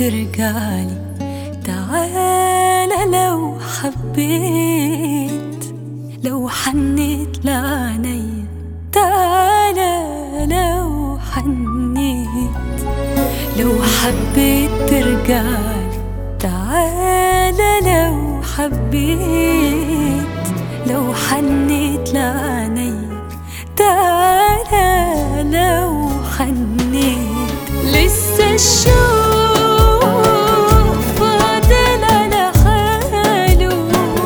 ترجعلي تعالى لو حبيت لو حنيت لعينيا تعالى لو حنيت لو حبيت ترجعلي تعالى لو حبيت لو حنيت لعينيا تعالى لو حنيت لسه الشوق فاضل على حاله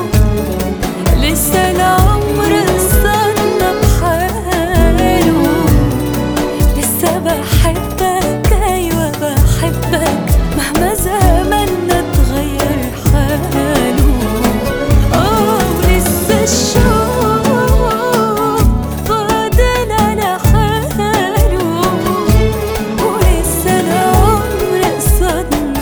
لسه العمر صدنا بحاله لسه بحبك ايوه بحبك مهما زماننا اتغير حاله اه لسه الشوق فاضل على حاله ولسه العمر قصادنا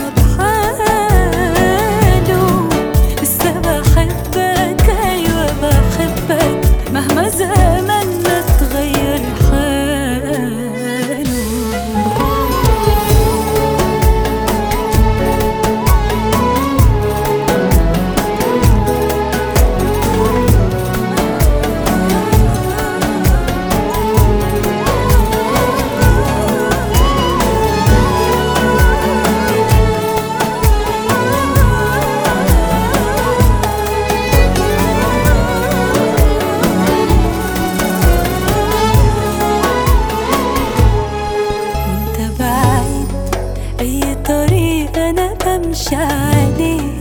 بحاله لسه بحبك ايوه بحبك مهما زماننا اتغير حاله وانت بعيد اي طريق انا بمشي عليه